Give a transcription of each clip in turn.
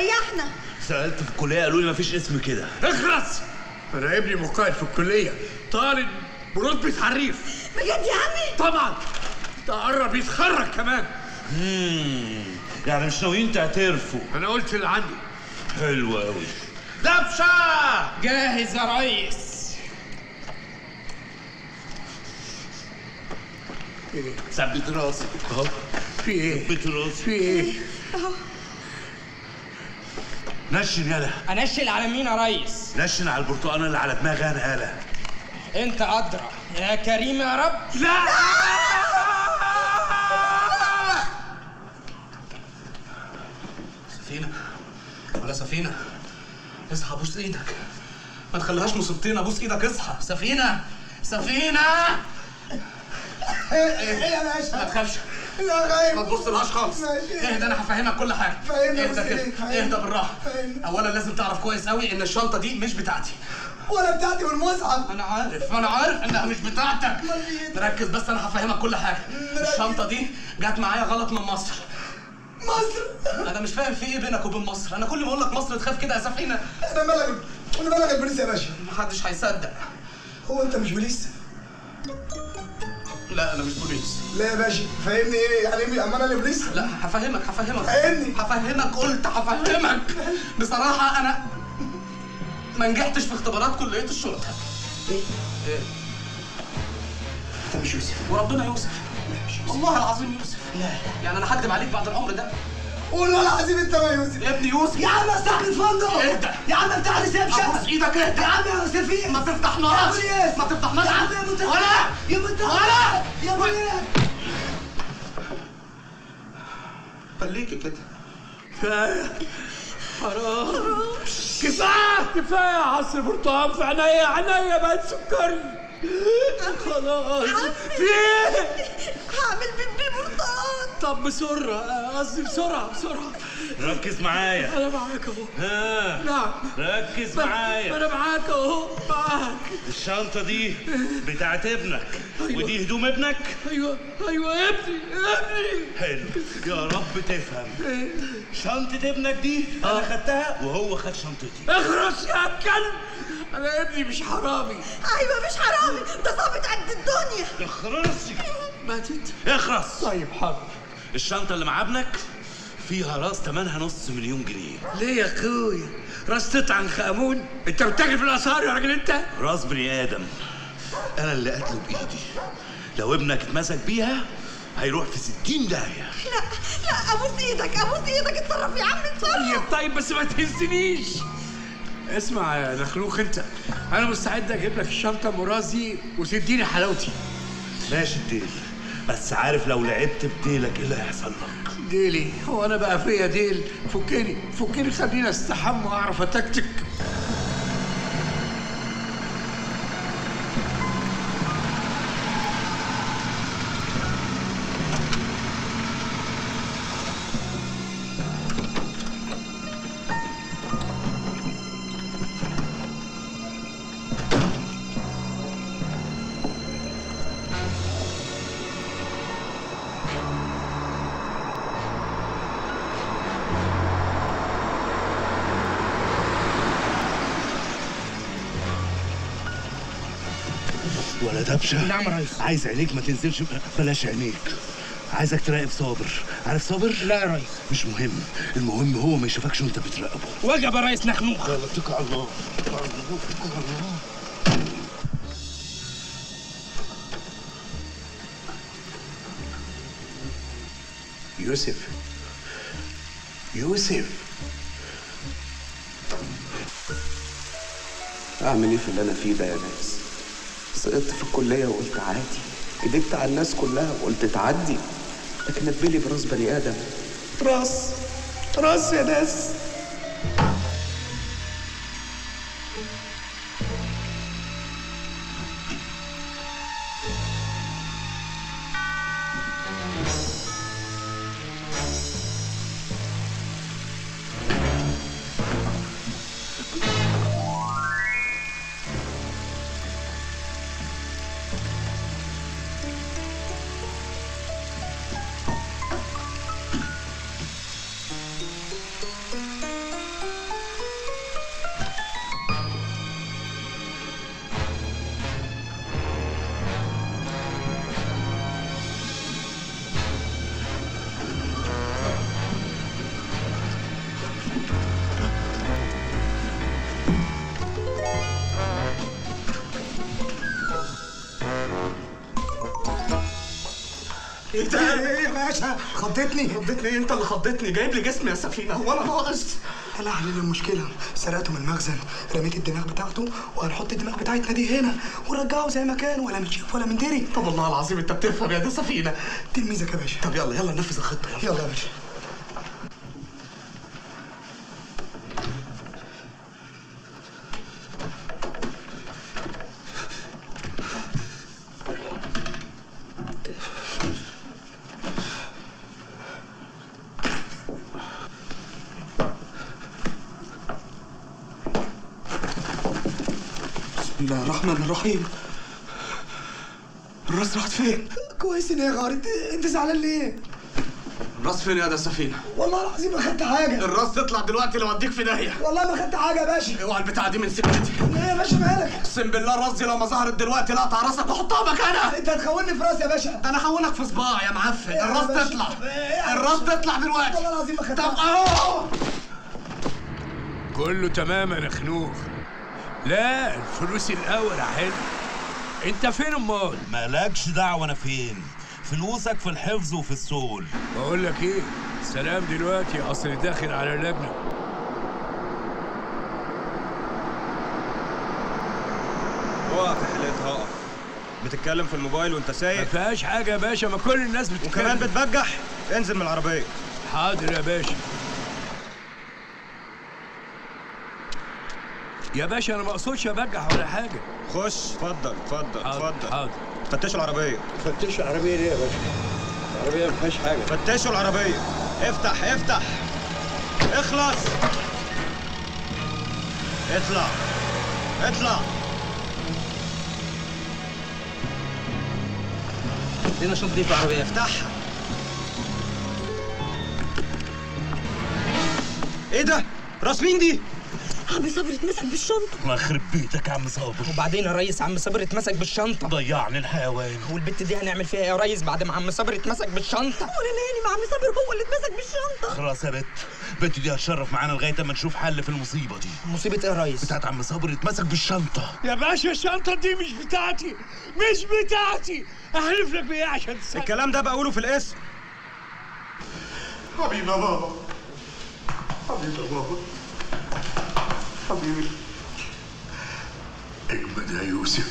ريحنا سالت في الكليه قالوا لي مفيش اسم كده اخرس انا ابني مقاعد في الكليه طالب برتبة حريف بجد يا عمي طبعا ده قرب يتخرج كمان مم. يعني مش ناويين تعترفوا انا قلت اللي عندي حلو قوي دبشه جاهز يا ريس ايه ثبت راسك اهو في ايه ثبت راسك في ايه نشن يلا انشل على مين يا ريس نشن على البرتقانه اللي على دماغي انا يلا انت ادرى يا كريم يا رب لا سفينة ولا سفينة اصحى بوس ايدك ما تخليهاش مصيبتين ابوس ايدك اصحى سفينة سفينة ايه يا باشا ما تخافش لا غايب ما تبصلهاش خالص ماشي. اهدى انا هفهمك كل حاجة فهمني بس اهدى كده إيه، فهمني. اهدى بالراحة فهمني. اولا لازم تعرف كويس قوي ان الشنطة دي مش بتاعتي ولا بتاعتي والمصحف انا عارف انا عارف انها مش بتاعتك أمال في إيه؟ ركز بس انا هفهمك كل حاجة مركز. الشنطة دي جت معايا غلط من مصر مصر انا مش فاهم في ايه بينك وبين مصر انا كل ما اقول لك مصر تخاف كده يا سفينة انا بلغ وانا بلغ البوليس يا باشا محدش هيصدق هو انت مش بوليس لا انا مش بوليس لا يا باشا فاهمني ايه يعني ايه اما انا اللي بوليس لا هفهمك هفهمك فهمني. هفهمك قلت هفهمك بصراحة أنا ما نجحتش في اختبارات كلية الشرطة ايه إيه؟ انت مش يوسف وربنا يوسف والله العظيم يوسف لا يعني أنا هكدب عليك بعد العمر ده والله العظيم انت ما يوسف يا ابني يوسف يا عم استحمل الفندق اهدى. يا عم بتاع لي سيب ابوس شقه ايدك اهدى يا عم يا سفير ما تفتحناش يا بوليس ما تفتحناش يا عم يا متخ... ولا يا متخ... ولا يا بوليس خليكي كده كفايه حرام كفايه كفايه عصر برتقال في عينيا عينيا بقت سكري خلاص في ايه هعمل بيبي برتقال طب بسرعه قصدي بسرعه بسرعه ركز معايا انا معاك اهو ها نعم ركز ما معايا انا معاك اهو معاك الشنطه دي بتاعت ابنك أيوة. ودي هدوم ابنك ايوه ايوه يا ابني يا ابني حلو يا رب تفهم شنطة ابنك دي انا خدتها وهو خد شنطتي اخرس يا كلب انا ابني مش حرامي ايوه مش حرامي ده ظابط قد الدنيا اخرس ماتت اخرس طيب حاضر الشنطة اللي مع ابنك فيها راس ثمنها نص مليون جنيه ليه يا اخويا راس عن خامون انت بتاكل في الاسعار يا راجل انت راس بني ادم انا اللي قتله بايدي لو ابنك اتمسك بيها هيروح في ستين داهية لا لا ابوس ايدك ابوس ايدك اتصرف يا عم اتصرف طيب طيب بس ما تهزنيش اسمع يا نخلوخ انت انا مستعد اجيب لك الشنطه مرازي وتديني حلاوتي ماشي الديل بس عارف لو لعبت بديلك ايه اللي هيحصل لك ديلي هو انا بقى فيا ديل فكني فكني خليني استحمى واعرف اتكتك ولا دبشة نعم يا ريس عايز عينيك ما تنزلش بلاش عينيك عايزك تراقب صابر عارف صابر؟ لا يا ريس مش مهم المهم هو ما يشوفكش وانت بتراقبه وجب يا ريس نخنوخ يلا اتكل على الله اتكل على الله اتكل على الله يوسف يوسف اعمل ايه في اللي انا فيه ده يا ناس سقطت في الكليه وقلت عادي كدبت على الناس كلها وقلت تعدي لكن اتبلي براس بني ادم راس راس يا ناس ايه ده؟ ايه يا باشا خضتني خضتني ايه انت اللي خضتني جايب لي جسمي يا سفينه هو انا ناقص انا حلل المشكله سرقته من المخزن رميت الدماغ بتاعته وهنحط الدماغ بتاعتنا دي هنا ونرجعه زي ما كان ولا متشاف ولا مندري طب والله العظيم انت بتفهم يا ده سفينه تلميذك يا باشا طب يلا يلا ننفذ الخطه يلا يلا يا باشا بسم الله الرحمن الرحيم الراس راحت فين؟ كويس ان هي غارت انت زعلان ليه؟ الراس فين يا ده سفينه؟ والله العظيم ما خدت حاجه الراس تطلع دلوقتي لو اديك في داهيه والله ما خدت حاجه يا باشا اوعى البتاعه دي من سكتي ايه يا باشا مالك؟ اقسم بالله الراس دي لو ما ظهرت دلوقتي لا اقطع راسك واحطها مكانها انت هتخوني في راسي يا باشا ده انا هونك في صباع يا معفن يا الراس باشا. تطلع إيه يا الراس تطلع دلوقتي والله العظيم ما طب خدتها اهو كله تمام يا نخنوخ لا الفلوس الاول يا حلو انت فين امال مالكش دعوه انا فين فلوسك في الحفظ وفي السول بقول لك ايه سلام دلوقتي اصل داخل على لجنه اقف يا حلقتها اقف بتتكلم في الموبايل وانت ما سايق فيهاش حاجه يا باشا ما كل الناس بتتكلم وكمان بتبجح انزل من العربيه حاضر يا باشا يا باشا انا ما اقصدش ابجح ولا حاجه خش اتفضل اتفضل حاضر اتفضل حاضر فتشوا العربيه فتشوا العربيه ليه يا باشا العربيه ما فيهاش حاجه فتشوا العربيه افتح افتح اخلص اطلع اطلع لينا شنطه دي في العربيه افتحها ايه ده راس مين دي عم صبري اتمسك بالشنطه الله يخرب بيتك يا عم صابر وبعدين يا ريس عم صابر اتمسك بالشنطه ضيعني الحيوان والبت دي هنعمل فيها ايه يا ريس بعد ما عم صابر اتمسك بالشنطه وانا مالي مع عم صبري هو اللي اتمسك بالشنطه خلاص يا بت بت دي هتشرف معانا لغايه اما نشوف حل في المصيبه دي مصيبه ايه يا ريس بتاعت عم صابر اتمسك بالشنطه يا باشا الشنطه دي مش بتاعتي مش بتاعتي احلف لك بايه عشان تسكت الكلام ده بقوله في الاسم حبيبي يا بابا حبيبي يا بابا حبيبي اجمد يا يوسف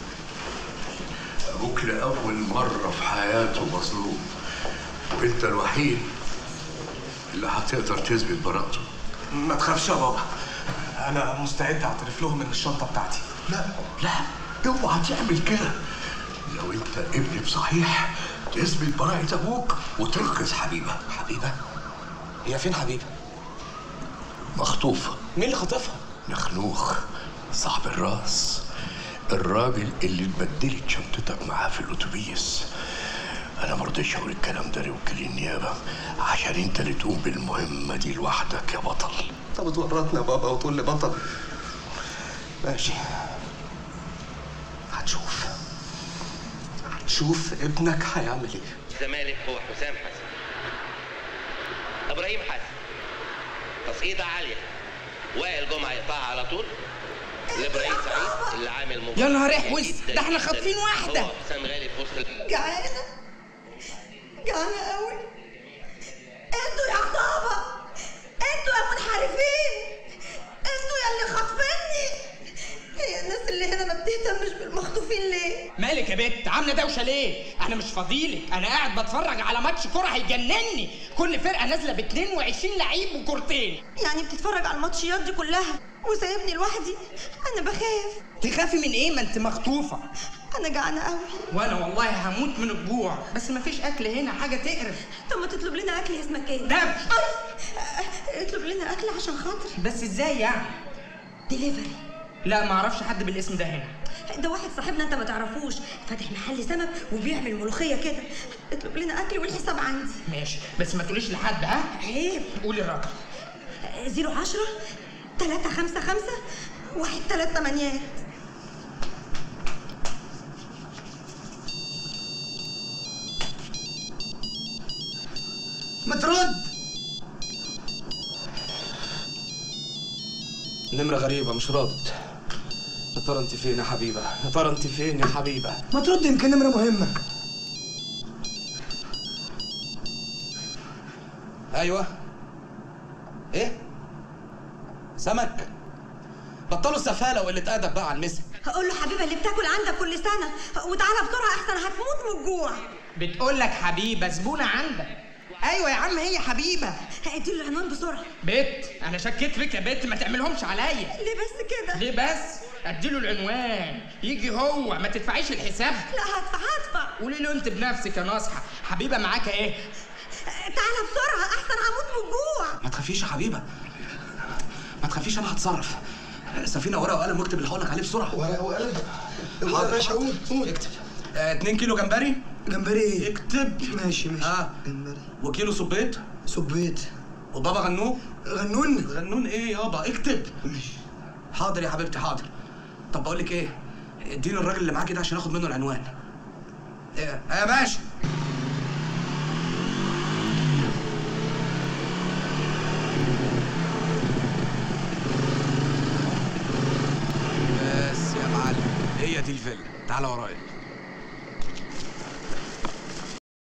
ابوك لاول مره في حياته مظلوم وانت الوحيد اللي هتقدر تثبت براءته ما تخافش يا بابا انا مستعد اعترف لهم ان الشنطه بتاعتي لا لا اوعى تعمل كده لو انت ابني بصحيح تثبت براءة ابوك وتنقذ حبيبه حبيبه هي فين حبيبي مخطوفه مين اللي خاطفها نخنوخ صاحب الراس الراجل اللي اتبدلت شنطتك معاه في الاتوبيس انا مرضيش اقول الكلام ده لوكيل النيابه عشان انت اللي تقوم بالمهمه دي لوحدك يا بطل طب تورطني يا بابا وتقول لي بطل ماشي هتشوف هتشوف ابنك هيعمل ايه الزمالك هو حسام حسن ابراهيم حسن تصعيدة عالية وائل جمعة يقطعها على طول لابراهيم سعيد اللي عامل مباراة يا نهار جيدة احوس، جداً ده احنا جداً. خاطفين واحدة. هو حسام غالي في وسط ال- جعانه جعانه قوي انتوا يا عصابه انتوا يا منحرفين انتوا يا اللي خاطفيني هي الناس اللي هنا ما بتهتمش بالمخطوفين ليه مالك يا بت عامله دوشه ليه انا مش فاضيلك انا قاعد بتفرج على ماتش كوره هيجنني كل فرقه نازله ب 22 لعيب وكورتين يعني بتتفرج على الماتشيات دي كلها وسايبني لوحدي انا بخاف تخافي من ايه ما انت مخطوفه انا جعانه قوي وانا والله هموت من الجوع بس مفيش اكل هنا حاجه تقرف طب ما تطلب لنا اكل اسمك ايه دب. أي، اطلب لنا اكل عشان خاطري بس ازاي يعني ديليفري لا ما اعرفش حد بالاسم ده هنا ده واحد صاحبنا انت ما تعرفوش فاتح محل سمك وبيعمل ملوخيه كده اطلب لنا اكل والحساب عندي ماشي بس ما تقوليش لحد ها عيب قولي الرقم زيرو عشرة تلاتة خمسة خمسة واحد تلات تمانيات ما ترد نمرة غريبة مش رابط يا ترى انت فين يا حبيبة يا ترى انت فين يا حبيبة ما ترد يمكن نمره مهمه ايوه ايه سمك بطلوا السفاله وقله ادب بقى على المسا هقول له حبيبه اللي بتاكل عندك كل سنه وتعالى بسرعه احسن هتموت من الجوع بتقول لك حبيبه زبونه عندك ايوه يا عم هي حبيبه ادي له العنوان بسرعه بت انا شكيت فيك يا بت ما تعملهمش عليا ليه بس كده ليه بس اديله العنوان يجي هو ما تدفعيش الحساب لا هدفع هدفع قولي له انت بنفسك يا ناصحه حبيبه معاك ايه تعالى بسرعه احسن هموت من الجوع ما تخافيش يا حبيبه ما تخافيش انا هتصرف سفينه ورقه وقلم واكتب اللي هقول لك عليه بسرعه ورقه وقلم يا باشا قول قول اكتب 2 كيلو جمبري جمبري ايه؟ اكتب ماشي ماشي اه جمبري وكيلو صبيط سبيت وبابا غنوج غنون غنون ايه يابا اكتب ماشي حاضر يا حبيبتي حاضر طب بقول لك ايه اديني الراجل اللي معاكي ده عشان اخد منه العنوان ايه يا باشا بس يا معلم هي دي الفيلا تعالى ورايا